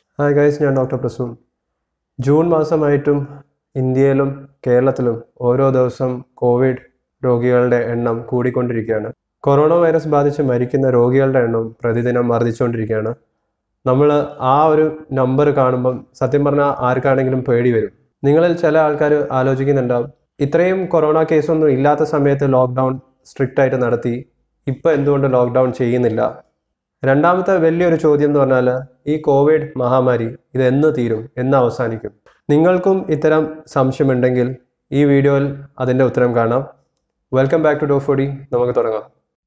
hi guys ഞാൻ doctor Prasoon June മാസമായിട്ടും ഇന്ത്യയിലും കേരളത്തിലും ഓരോ ദിവസം കോവിഡ് രോഗികളുടെ എണ്ണം കൂടിക്കൊണ്ടിരിക്കുകയാണ് കൊറോണ വൈറസ് ബാധിച്ച് മരിക്കുന്ന രോഗികളുടെ എണ്ണം പ്രതിദിനം വർദ്ധിച്ചുകൊണ്ടിരിക്കുകയാണ് നമ്മൾ ആ ഒരു നമ്പർ കാണുമ്പം സത്യം പറഞ്ഞാൽ ആർക്കാണെങ്കിലും പേടി വരും നിങ്ങളിൽ ചില ആൾക്കാർ ആലോചിക്കുന്നുണ്ടാവും ഇത്രയും കൊറോണ കേസൊന്നും ഇല്ലാത്ത സമയത്ത് ലോക്ക്ഡൗൺ സ്ട്രിക്റ്റ് ആയിട്ട് നടത്തി ഇപ്പം എന്തുകൊണ്ട് ലോക്ക്ഡൗൺ ചെയ്യുന്നില്ല രണ്ടാമത്തെ വലിയൊരു ചോദ്യം എന്ന് പറഞ്ഞാൽ ഈ കോവിഡ് മഹാമാരി ഇത് എന്ന് തീരും എന്ന് അവസാനിക്കും നിങ്ങൾക്കും ഇത്തരം സംശയമുണ്ടെങ്കിൽ ഈ വീഡിയോയിൽ അതിൻ്റെ ഉത്തരം കാണാം വെൽക്കം ബാക്ക് ടു ഡോഫോഡി നമുക്ക് തുടങ്ങാം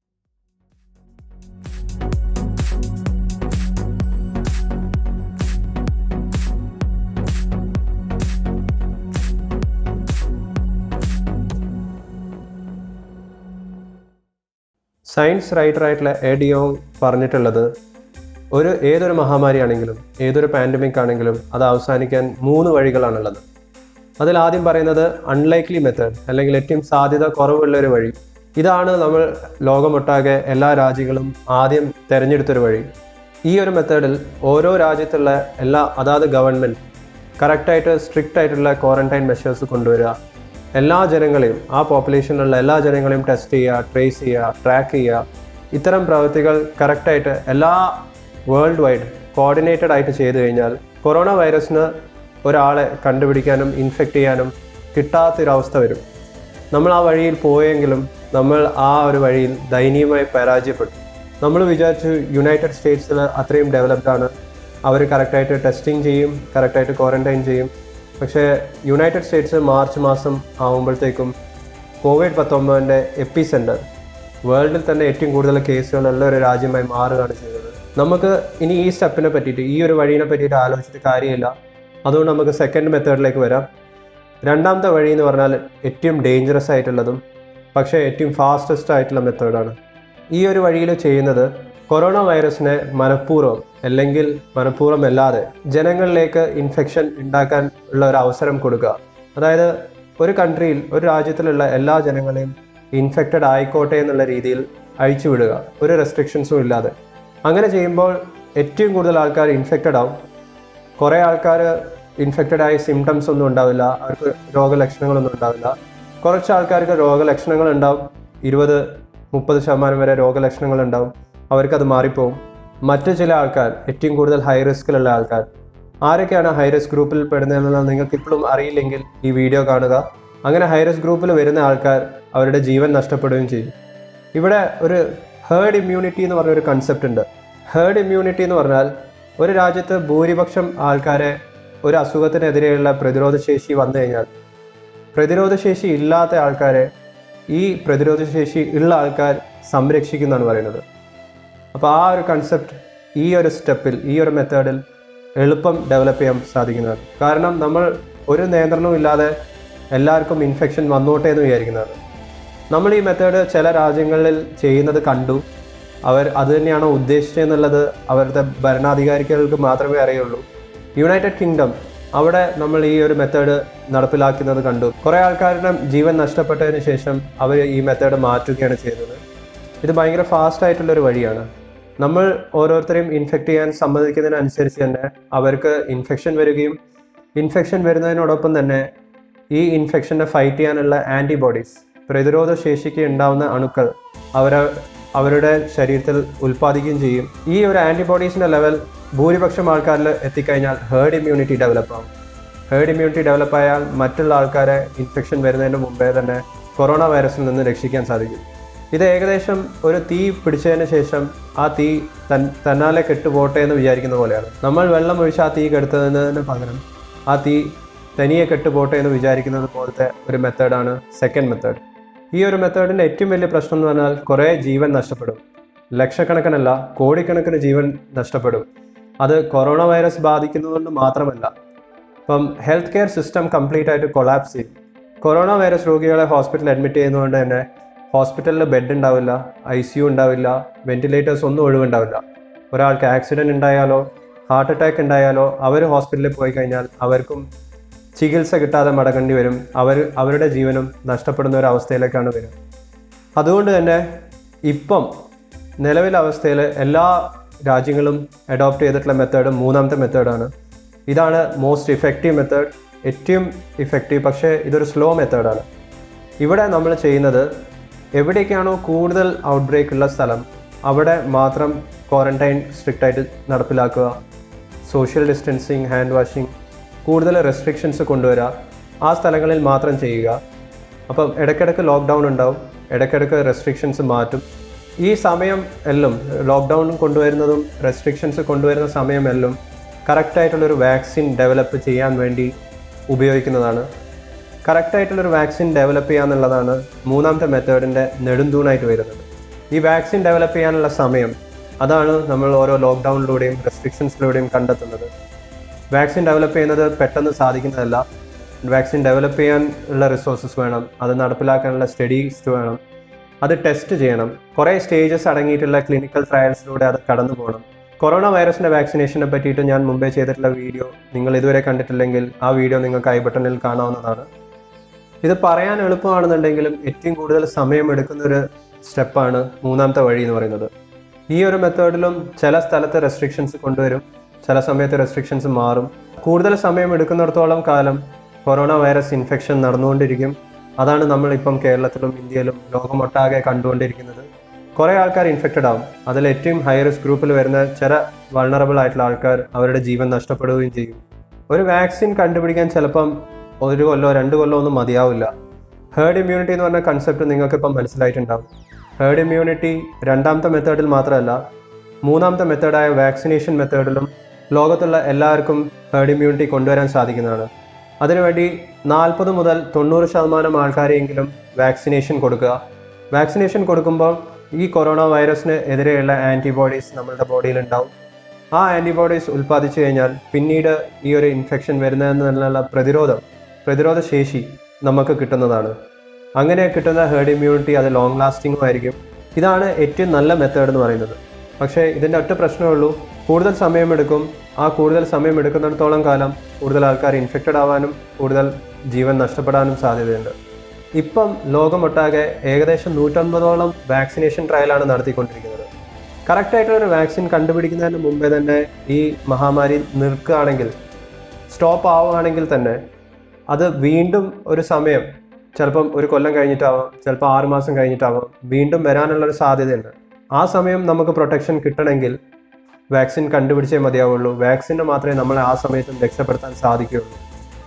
സയൻസ് റൈറ്ററായിട്ടുള്ള എഡിയോങ് പറഞ്ഞിട്ടുള്ളത് ഒരു ഏതൊരു മഹാമാരിയാണെങ്കിലും ഏതൊരു പാൻഡമിക് ആണെങ്കിലും അത് അവസാനിക്കാൻ മൂന്ന് വഴികളാണുള്ളത് അതിൽ ആദ്യം പറയുന്നത് അൺലൈക്ലി മെത്തേഡ് അല്ലെങ്കിൽ ഏറ്റവും സാധ്യത കുറവുള്ള ഒരു വഴി ഇതാണ് നമ്മൾ ലോകമൊട്ടാകെ എല്ലാ രാജ്യങ്ങളും ആദ്യം തിരഞ്ഞെടുത്തൊരു വഴി ഈ ഒരു മെത്തേഡിൽ ഓരോ രാജ്യത്തുള്ള എല്ലാ അതാത് ഗവൺമെൻറ് കറക്റ്റായിട്ട് സ്ട്രിക്റ്റ് ആയിട്ടുള്ള ക്വാറന്റൈൻ മെഷേഴ്സ് കൊണ്ടുവരിക എല്ലാ ജനങ്ങളെയും ആ പോപ്പുലേഷനിലുള്ള എല്ലാ ജനങ്ങളെയും ടെസ്റ്റ് ചെയ്യുക ട്രേസ് ചെയ്യുക ട്രാക്ക് ചെയ്യുക ഇത്തരം പ്രവൃത്തികൾ കറക്റ്റായിട്ട് എല്ലാ വേൾഡ് വൈഡ് കോർഡിനേറ്റഡ് ആയിട്ട് ചെയ്തു കഴിഞ്ഞാൽ കൊറോണ വൈറസിന് ഒരാളെ കണ്ടുപിടിക്കാനും ഇൻഫെക്റ്റ് ചെയ്യാനും കിട്ടാത്തൊരവസ്ഥ വരും നമ്മൾ ആ വഴിയിൽ പോയെങ്കിലും നമ്മൾ ആ ഒരു വഴിയിൽ ദയനീയമായി പരാജയപ്പെട്ടു നമ്മൾ വിചാരിച്ചു യുണൈറ്റഡ് സ്റ്റേറ്റ്സിൽ അത്രയും ഡെവലപ്ഡ് ആണ് അവർ കറക്റ്റായിട്ട് ടെസ്റ്റിംഗ് ചെയ്യും കറക്റ്റായിട്ട് ക്വാറന്റൈൻ ചെയ്യും പക്ഷേ യുണൈറ്റഡ് സ്റ്റേറ്റ്സ് മാർച്ച് മാസം ആകുമ്പോഴത്തേക്കും കോവിഡ് പത്തൊമ്പതിൻ്റെ എപ്പി സെൻറ്റർ വേൾഡിൽ തന്നെ ഏറ്റവും കൂടുതൽ കേസുകളുള്ള ഒരു രാജ്യമായി മാറുകയാണ് ചെയ്തത് നമുക്ക് ഇനി ഈ സ്റ്റെപ്പിനെ പറ്റിയിട്ട് ഈ ഒരു വഴിയെ പറ്റിയിട്ട് ആലോചിച്ചിട്ട് കാര്യമില്ല അതുകൊണ്ട് നമുക്ക് സെക്കൻഡ് മെത്തേഡിലേക്ക് വരാം രണ്ടാമത്തെ വഴി എന്ന് പറഞ്ഞാൽ ഏറ്റവും ഡേഞ്ചറസ് ആയിട്ടുള്ളതും പക്ഷേ ഏറ്റവും ഫാസ്റ്റസ്റ്റ് ആയിട്ടുള്ള മെത്തേഡാണ് ഈ ഒരു വഴിയിൽ ചെയ്യുന്നത് കൊറോണ വൈറസിനെ മനഃപൂർവ്വം അല്ലെങ്കിൽ മനഃപൂർവ്വം അല്ലാതെ ജനങ്ങളിലേക്ക് ഇൻഫെക്ഷൻ ഉണ്ടാക്കാൻ ഉള്ള ഒരു അവസരം കൊടുക്കുക അതായത് ഒരു കൺട്രിയിൽ ഒരു രാജ്യത്തിലുള്ള എല്ലാ ജനങ്ങളെയും ഇൻഫെക്റ്റഡ് ആയിക്കോട്ടെ എന്നുള്ള രീതിയിൽ അഴിച്ചുവിടുക ഒരു റെസ്ട്രിക്ഷൻസും ഇല്ലാതെ അങ്ങനെ ചെയ്യുമ്പോൾ ഏറ്റവും കൂടുതൽ ആൾക്കാർ ഇൻഫെക്റ്റഡ് ആവും കുറേ ആൾക്കാർ ഇൻഫെക്റ്റഡ് ആയ സിംറ്റംസ് ഒന്നും ഉണ്ടാവില്ല അവർക്ക് രോഗലക്ഷണങ്ങളൊന്നും ഉണ്ടാവില്ല കുറച്ച് ആൾക്കാർക്ക് രോഗലക്ഷണങ്ങൾ ഉണ്ടാവും ഇരുപത് മുപ്പത് ശതമാനം വരെ രോഗലക്ഷണങ്ങൾ ഉണ്ടാവും അവർക്കത് മാറിപ്പോവും മറ്റു ചില ആൾക്കാർ ഏറ്റവും കൂടുതൽ ഹൈ റിസ്കിലുള്ള ആൾക്കാർ ആരൊക്കെയാണ് ഹൈ റിസ്ക് ഗ്രൂപ്പിൽ പെടുന്നതെന്ന് നിങ്ങൾക്ക് ഇപ്പോഴും അറിയില്ലെങ്കിൽ ഈ വീഡിയോ കാണുക അങ്ങനെ ഹൈ റിസ്ക് ഗ്രൂപ്പിൽ വരുന്ന ആൾക്കാർ അവരുടെ ജീവൻ നഷ്ടപ്പെടുകയും ചെയ്യും ഇവിടെ ഒരു ഹേർഡ് ഇമ്മ്യൂണിറ്റി എന്ന് പറഞ്ഞൊരു കൺസെപ്റ്റ് ഉണ്ട് ഹേർഡ് ഇമ്മ്യൂണിറ്റി എന്ന് പറഞ്ഞാൽ ഒരു രാജ്യത്ത് ഭൂരിപക്ഷം ആൾക്കാരെ ഒരു അസുഖത്തിനെതിരെയുള്ള പ്രതിരോധ ശേഷി വന്നു കഴിഞ്ഞാൽ പ്രതിരോധ ശേഷി ഇല്ലാത്ത ആൾക്കാരെ ഈ പ്രതിരോധ ശേഷി ഉള്ള ആൾക്കാർ സംരക്ഷിക്കുന്നതാണ് പറയുന്നത് അപ്പോൾ ആ ഒരു കൺസെപ്റ്റ് ഈ ഒരു സ്റ്റെപ്പിൽ ഈ ഒരു മെത്തേഡിൽ എളുപ്പം ഡെവലപ്പ് ചെയ്യാൻ സാധിക്കുന്നതാണ് കാരണം നമ്മൾ ഒരു നിയന്ത്രണവും ഇല്ലാതെ എല്ലാവർക്കും ഇൻഫെക്ഷൻ വന്നോട്ടെ എന്ന് വിചാരിക്കുന്നതാണ് നമ്മൾ ഈ മെത്തേഡ് ചില രാജ്യങ്ങളിൽ ചെയ്യുന്നത് കണ്ടു അവർ അത് തന്നെയാണോ ഉദ്ദേശിച്ചതെന്നുള്ളത് അവരുടെ ഭരണാധികാരികൾക്ക് മാത്രമേ അറിയുള്ളൂ യുണൈറ്റഡ് കിങ്ഡം അവിടെ നമ്മൾ ഈ ഒരു മെത്തേഡ് നടപ്പിലാക്കുന്നത് കണ്ടു കുറേ ആൾക്കാരുടെ ജീവൻ നഷ്ടപ്പെട്ടതിന് ശേഷം അവർ ഈ മെത്തേഡ് മാറ്റുകയാണ് ചെയ്തത് ഇത് ഭയങ്കര ഫാസ്റ്റ് ആയിട്ടുള്ള ഒരു വഴിയാണ് നമ്മൾ ഓരോരുത്തരെയും ഇൻഫെക്റ്റ് ചെയ്യാൻ സമ്മതിക്കുന്നതിനനുസരിച്ച് തന്നെ അവർക്ക് ഇൻഫെക്ഷൻ വരികയും ഇൻഫെക്ഷൻ വരുന്നതിനോടൊപ്പം തന്നെ ഈ ഇൻഫെക്ഷനെ ഫൈറ്റ് ചെയ്യാനുള്ള ആൻറ്റിബോഡീസ് പ്രതിരോധ ശേഷിക്ക് ഉണ്ടാവുന്ന അണുക്കൾ അവരെ അവരുടെ ശരീരത്തിൽ ഉൽപ്പാദിക്കുകയും ചെയ്യും ഈ ഒരു ആൻറ്റിബോഡീസിൻ്റെ ലെവൽ ഭൂരിപക്ഷം ആൾക്കാരിൽ എത്തിക്കഴിഞ്ഞാൽ ഹേർഡ് ഇമ്മ്യൂണിറ്റി ഡെവലപ്പ് ആവും ഹേർഡ് ഇമ്മ്യൂണിറ്റി ഡെവലപ്പ് ആയാൽ മറ്റുള്ള ആൾക്കാരെ ഇൻഫെക്ഷൻ വരുന്നതിന് മുമ്പേ തന്നെ കൊറോണ വൈറസിൽ നിന്ന് രക്ഷിക്കാൻ സാധിക്കും ഇത് ഏകദേശം ഒരു തീ പിടിച്ചതിന് ശേഷം ആ തീ തൻ തന്നാലെ കെട്ടുപോട്ടെ എന്ന് വിചാരിക്കുന്ന പോലെയാണ് നമ്മൾ വെള്ളം ഒഴിച്ച് ആ തീ കെടുത്തതിന് പകരം ആ തീ തനിയെ കെട്ടുപോട്ടെ എന്ന് വിചാരിക്കുന്നത് പോലത്തെ ഒരു മെത്തേഡാണ് സെക്കൻഡ് മെത്തേഡ് ഈ ഒരു മെത്തേഡിൻ്റെ ഏറ്റവും വലിയ പ്രശ്നം എന്ന് പറഞ്ഞാൽ കുറേ ജീവൻ നഷ്ടപ്പെടും ലക്ഷക്കണക്കിനല്ല കോടിക്കണക്കിന് ജീവൻ നഷ്ടപ്പെടും അത് കൊറോണ വൈറസ് ബാധിക്കുന്നതുകൊണ്ട് മാത്രമല്ല ഇപ്പം ഹെൽത്ത് കെയർ സിസ്റ്റം കംപ്ലീറ്റ് ആയിട്ട് കൊളാപ്സ് ചെയ്യും കൊറോണ വൈറസ് രോഗികളെ ഹോസ്പിറ്റലിൽ അഡ്മിറ്റ് ചെയ്യുന്നതുകൊണ്ട് തന്നെ ഹോസ്പിറ്റലിൽ ബെഡ് ഉണ്ടാവില്ല ഐ സി യു ഉണ്ടാവില്ല വെന്റിലേറ്റേഴ്സ് ഒന്നും ഒഴിവുണ്ടാവില്ല ഒരാൾക്ക് ആക്സിഡൻറ്റ് ഉണ്ടായാലോ ഹാർട്ട് അറ്റാക്ക് ഉണ്ടായാലോ അവർ ഹോസ്പിറ്റലിൽ പോയി കഴിഞ്ഞാൽ അവർക്കും ചികിത്സ കിട്ടാതെ മടങ്ങേണ്ടി വരും അവർ അവരുടെ ജീവനും നഷ്ടപ്പെടുന്ന ഒരു അവസ്ഥയിലേക്കാണ് വരിക അതുകൊണ്ട് തന്നെ ഇപ്പം നിലവിലെ അവസ്ഥയിൽ എല്ലാ രാജ്യങ്ങളും അഡോപ്റ്റ് ചെയ്തിട്ടുള്ള മെത്തേഡ് മൂന്നാമത്തെ മെത്തേഡാണ് ഇതാണ് മോസ്റ്റ് ഇഫക്റ്റീവ് മെത്തേഡ് ഏറ്റവും ഇഫക്റ്റീവ് പക്ഷേ ഇതൊരു സ്ലോ മെത്തേഡാണ് ഇവിടെ നമ്മൾ ചെയ്യുന്നത് എവിടേക്കാണോ കൂടുതൽ ഔട്ട് ബ്രേക്ക് ഉള്ള സ്ഥലം അവിടെ മാത്രം ക്വാറന്റൈൻ സ്ട്രിക്റ്റ് ആയിട്ട് നടപ്പിലാക്കുക സോഷ്യൽ ഡിസ്റ്റൻസിങ് ഹാൻഡ് വാഷിംഗ് കൂടുതൽ റെസ്ട്രിക്ഷൻസ് കൊണ്ടുവരിക ആ സ്ഥലങ്ങളിൽ മാത്രം ചെയ്യുക അപ്പം ഇടയ്ക്കിടയ്ക്ക് ലോക്ക്ഡൗൺ ഉണ്ടാവും ഇടയ്ക്കിടയ്ക്ക് റെസ്ട്രിക്ഷൻസ് മാറ്റും ഈ സമയം എല്ലാം ലോക്ക്ഡൗൺ കൊണ്ടുവരുന്നതും റെസ്ട്രിക്ഷൻസ് കൊണ്ടുവരുന്ന സമയമെല്ലാം കറക്റ്റായിട്ടുള്ളൊരു വാക്സിൻ ഡെവലപ്പ് ചെയ്യാൻ വേണ്ടി ഉപയോഗിക്കുന്നതാണ് കറക്റ്റായിട്ടുള്ളൊരു വാക്സിൻ ഡെവലപ്പ് ചെയ്യുക എന്നുള്ളതാണ് മൂന്നാമത്തെ മെത്തേഡിൻ്റെ നെടുന്തൂണായിട്ട് വരുന്നത് ഈ വാക്സിൻ ഡെവലപ്പ് ചെയ്യാനുള്ള സമയം അതാണ് നമ്മൾ ഓരോ ലോക്ക്ഡൗണിലൂടെയും റെസ്ട്രിക്ഷൻസിലൂടെയും കണ്ടെത്തുന്നത് വാക്സിൻ ഡെവലപ്പ് ചെയ്യുന്നത് പെട്ടെന്ന് സാധിക്കുന്നതല്ല വാക്സിൻ ഡെവലപ്പ് ചെയ്യാൻ ഉള്ള റിസോഴ്സസ് വേണം അത് നടപ്പിലാക്കാനുള്ള സ്റ്റഡീസ് വേണം അത് ടെസ്റ്റ് ചെയ്യണം കുറേ സ്റ്റേജസ് അടങ്ങിയിട്ടുള്ള ക്ലിനിക്കൽ ട്രയൽസിലൂടെ അത് കടന്നു പോകണം കൊറോണ വൈറസിന്റെ വാക്സിനേഷനെ പറ്റിയിട്ട് ഞാൻ മുമ്പേ ചെയ്തിട്ടുള്ള വീഡിയോ നിങ്ങൾ ഇതുവരെ കണ്ടിട്ടില്ലെങ്കിൽ ആ വീഡിയോ നിങ്ങൾക്ക് ഐ ബട്ടണിൽ കാണാവുന്നതാണ് ഇത് പറയാൻ എളുപ്പമാണെന്നുണ്ടെങ്കിലും ഏറ്റവും കൂടുതൽ സമയം എടുക്കുന്ന ഒരു സ്റ്റെപ്പാണ് മൂന്നാമത്തെ വഴി എന്ന് പറയുന്നത് ഈ ഒരു മെത്തേഡിലും ചില സ്ഥലത്ത് റെസ്ട്രിക്ഷൻസ് കൊണ്ടുവരും ചില സമയത്ത് റെസ്ട്രിക്ഷൻസ് മാറും കൂടുതൽ സമയം എടുക്കുന്നിടത്തോളം കാലം കൊറോണ വൈറസ് ഇൻഫെക്ഷൻ നടന്നുകൊണ്ടിരിക്കും അതാണ് നമ്മൾ ഇപ്പം കേരളത്തിലും ഇന്ത്യയിലും ലോകമൊട്ടാകെ കണ്ടുകൊണ്ടിരിക്കുന്നത് കുറേ ആൾക്കാർ ഇൻഫെക്റ്റഡ് ആവും അതിൽ ഏറ്റവും ഹൈ റിസ്ക് ഗ്രൂപ്പിൽ വരുന്ന ചില വൾണറബിൾ ആയിട്ടുള്ള ആൾക്കാർ അവരുടെ ജീവൻ നഷ്ടപ്പെടുകയും ചെയ്യും ഒരു വാക്സിൻ കണ്ടുപിടിക്കാൻ ചിലപ്പം ഒരു കൊല്ലോ രണ്ട് കൊല്ലോ ഒന്നും മതിയാവില്ല ഹേർഡ് ഇമ്മ്യൂണിറ്റി എന്ന് പറഞ്ഞ കൺസെപ്റ്റ് നിങ്ങൾക്ക് ഇപ്പം മനസ്സിലായിട്ടുണ്ടാവും ഹേർഡ് ഇമ്മ്യൂണിറ്റി രണ്ടാമത്തെ മെത്തേഡിൽ മാത്രമല്ല മൂന്നാമത്തെ മെത്തേഡായ വാക്സിനേഷൻ മെത്തേഡിലും ലോകത്തുള്ള എല്ലാവർക്കും ഹേർഡ് ഇമ്മ്യൂണിറ്റി കൊണ്ടുവരാൻ സാധിക്കുന്നതാണ് അതിനുവേണ്ടി നാൽപ്പത് മുതൽ തൊണ്ണൂറ് ശതമാനം ആൾക്കാരെയെങ്കിലും വാക്സിനേഷൻ കൊടുക്കുക വാക്സിനേഷൻ കൊടുക്കുമ്പോൾ ഈ കൊറോണ വൈറസിന് എതിരെയുള്ള ആൻറ്റിബോഡീസ് നമ്മളുടെ ബോഡിയിൽ ഉണ്ടാവും ആ ആൻറ്റിബോഡീസ് ഉൽപ്പാദിച്ചു കഴിഞ്ഞാൽ പിന്നീട് ഈ ഒരു ഇൻഫെക്ഷൻ വരുന്നതിനുള്ള പ്രതിരോധം പ്രതിരോധ ശേഷി നമുക്ക് കിട്ടുന്നതാണ് അങ്ങനെ കിട്ടുന്ന ഹേർഡ് ഇമ്മ്യൂണിറ്റി അത് ലോങ് ലാസ്റ്റിംഗും ആയിരിക്കും ഇതാണ് ഏറ്റവും നല്ല മെത്തേഡ് എന്ന് പറയുന്നത് പക്ഷേ ഇതിൻ്റെ ഒറ്റ പ്രശ്നമേ ഉള്ളൂ കൂടുതൽ സമയമെടുക്കും ആ കൂടുതൽ സമയം എടുക്കുന്നിടത്തോളം കാലം കൂടുതൽ ആൾക്കാർ ഇൻഫെക്റ്റഡ് ആവാനും കൂടുതൽ ജീവൻ നഷ്ടപ്പെടാനും സാധ്യതയുണ്ട് ഇപ്പം ലോകമൊട്ടാകെ ഏകദേശം നൂറ്റമ്പതോളം വാക്സിനേഷൻ ട്രയലാണ് നടത്തിക്കൊണ്ടിരിക്കുന്നത് കറക്റ്റായിട്ടുള്ള ഒരു വാക്സിൻ കണ്ടുപിടിക്കുന്നതിന് മുമ്പേ തന്നെ ഈ മഹാമാരി നിൽക്കുകയാണെങ്കിൽ സ്റ്റോപ്പ് ആവുകയാണെങ്കിൽ തന്നെ അത് വീണ്ടും ഒരു സമയം ചിലപ്പം ഒരു കൊല്ലം കഴിഞ്ഞിട്ടാവാം ചിലപ്പോൾ ആറ് മാസം കഴിഞ്ഞിട്ടാവാം വീണ്ടും വരാനുള്ള ഒരു സാധ്യതയുണ്ട് ആ സമയം നമുക്ക് പ്രൊട്ടക്ഷൻ കിട്ടണമെങ്കിൽ വാക്സിൻ കണ്ടുപിടിച്ചേ മതിയാവുള്ളൂ വാക്സിന് മാത്രമേ നമ്മളെ ആ സമയത്തും രക്ഷപ്പെടുത്താൻ സാധിക്കുകയുള്ളൂ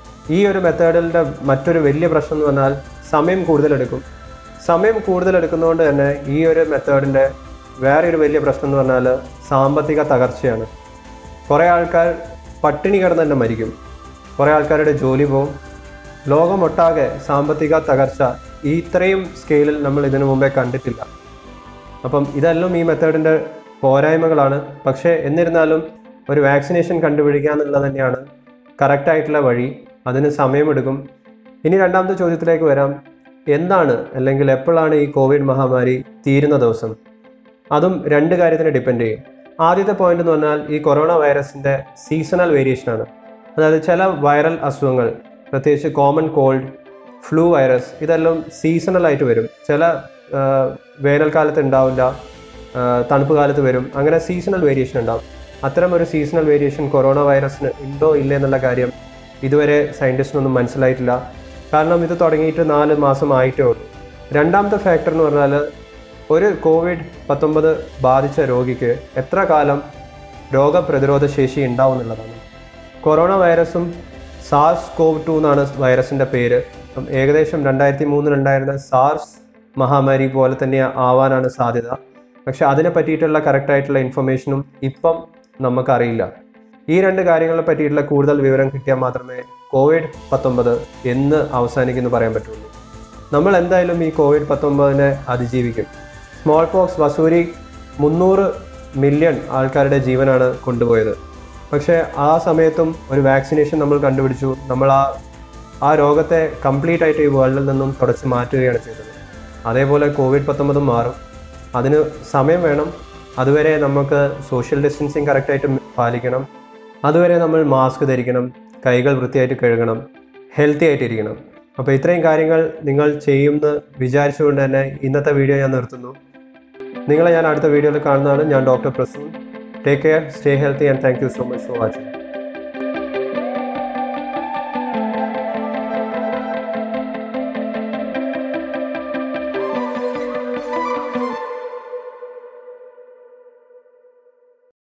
ഈ ഒരു മെത്തേഡിൻ്റെ മറ്റൊരു വലിയ പ്രശ്നം എന്ന് പറഞ്ഞാൽ സമയം കൂടുതലെടുക്കും സമയം കൂടുതലെടുക്കുന്നതുകൊണ്ട് തന്നെ ഈ ഒരു മെത്തേഡിൻ്റെ വേറെ ഒരു വലിയ പ്രശ്നം എന്ന് പറഞ്ഞാൽ സാമ്പത്തിക തകർച്ചയാണ് കുറേ ആൾക്കാർ പട്ടിണി കിടന്ന് തന്നെ മരിക്കും കുറേ ആൾക്കാരുടെ ജോലി പോവും ലോകമൊട്ടാകെ സാമ്പത്തിക തകർച്ച ഈ ഇത്രയും സ്കെയിലിൽ നമ്മൾ ഇതിനു മുമ്പേ കണ്ടിട്ടില്ല അപ്പം ഇതെല്ലാം ഈ മെത്തേഡിൻ്റെ പോരായ്മകളാണ് പക്ഷേ എന്നിരുന്നാലും ഒരു വാക്സിനേഷൻ കണ്ടുപിടിക്കുക എന്നുള്ളത് തന്നെയാണ് കറക്റ്റായിട്ടുള്ള വഴി അതിന് സമയമെടുക്കും ഇനി രണ്ടാമത്തെ ചോദ്യത്തിലേക്ക് വരാം എന്താണ് അല്ലെങ്കിൽ എപ്പോഴാണ് ഈ കോവിഡ് മഹാമാരി തീരുന്ന ദിവസം അതും രണ്ട് കാര്യത്തിന് ഡിപ്പെൻഡ് ചെയ്യും ആദ്യത്തെ പോയിന്റ് എന്ന് പറഞ്ഞാൽ ഈ കൊറോണ വൈറസിൻ്റെ സീസണൽ വേരിയേഷനാണ് അതായത് ചില വൈറൽ അസുഖങ്ങൾ പ്രത്യേകിച്ച് കോമൺ കോൾഡ് ഫ്ലൂ വൈറസ് ഇതെല്ലാം സീസണൽ ആയിട്ട് വരും ചില ആ, വേനൽക്കാലത്ത് ഉണ്ടാവില്ല ആ, തണുപ്പ് കാലത്ത് വരും അങ്ങനെ സീസണൽ വേരിയേഷൻ ഉണ്ടാവും അത്തരം ഒരു സീസണൽ വേരിയേഷൻ കൊറോണ വൈറസിന് ഉണ്ടോ ഇല്ലേ എന്നുള്ള കാര്യം ഇതുവരെ സയൻറ്റിസ്റ്റിനൊന്നും മനസ്സിലായിട്ടില്ല കാരണം ഇത് തുടങ്ങിയിട്ട് നാല് മാസം ആയിട്ടേ ഉള്ളൂ രണ്ടാമത്തെ ഫാക്ടർ എന്ന് പറഞ്ഞാൽ ഒരു കോവിഡ് പത്തൊമ്പത് ബാധിച്ച രോഗിക്ക് എത്ര കാലം രോഗപ്രതിരോധ ശേഷി ഉണ്ടാവും എന്നുള്ളതാണ് കൊറോണ വൈറസും സാർസ് കോവ് ടു എന്നാണ് വൈറസിൻ്റെ പേര് അപ്പം ഏകദേശം രണ്ടായിരത്തി മൂന്നിലുണ്ടായിരുന്ന സാർസ് മഹാമാരി പോലെ തന്നെ ആവാനാണ് സാധ്യത പക്ഷെ അതിനെ പറ്റിയിട്ടുള്ള കറക്റ്റായിട്ടുള്ള ഇൻഫർമേഷനും ഇപ്പം നമുക്കറിയില്ല ഈ രണ്ട് കാര്യങ്ങളെ പറ്റിയിട്ടുള്ള കൂടുതൽ വിവരം കിട്ടിയാൽ മാത്രമേ കോവിഡ് പത്തൊമ്പത് എന്ന് അവസാനിക്കുമെന്ന് പറയാൻ പറ്റുള്ളൂ നമ്മൾ എന്തായാലും ഈ കോവിഡ് പത്തൊമ്പതിനെ അതിജീവിക്കും സ്മോൾ പോക്സ് വസൂരി മുന്നൂറ് മില്യൺ ആൾക്കാരുടെ ജീവനാണ് കൊണ്ടുപോയത് പക്ഷേ ആ സമയത്തും ഒരു വാക്സിനേഷൻ നമ്മൾ കണ്ടുപിടിച്ചു നമ്മൾ ആ ആ രോഗത്തെ കംപ്ലീറ്റ് ആയിട്ട് ഈ വേൾഡിൽ നിന്നും തുടച്ച് മാറ്റുകയാണ് ചെയ്തത് അതേപോലെ കോവിഡ് പത്തൊമ്പതും മാറും അതിന് സമയം വേണം അതുവരെ നമുക്ക് സോഷ്യൽ ഡിസ്റ്റൻസിങ് കറക്റ്റായിട്ട് പാലിക്കണം അതുവരെ നമ്മൾ മാസ്ക് ധരിക്കണം കൈകൾ വൃത്തിയായിട്ട് കഴുകണം ഹെൽത്തി ആയിട്ടിരിക്കണം അപ്പോൾ ഇത്രയും കാര്യങ്ങൾ നിങ്ങൾ ചെയ്യുമെന്ന് വിചാരിച്ചുകൊണ്ട് തന്നെ ഇന്നത്തെ വീഡിയോ ഞാൻ നിർത്തുന്നു നിങ്ങളെ ഞാൻ അടുത്ത വീഡിയോയിൽ കാണുന്നതാണ് ഞാൻ doctor Prasoon take care stay healthy and thank you so much for watching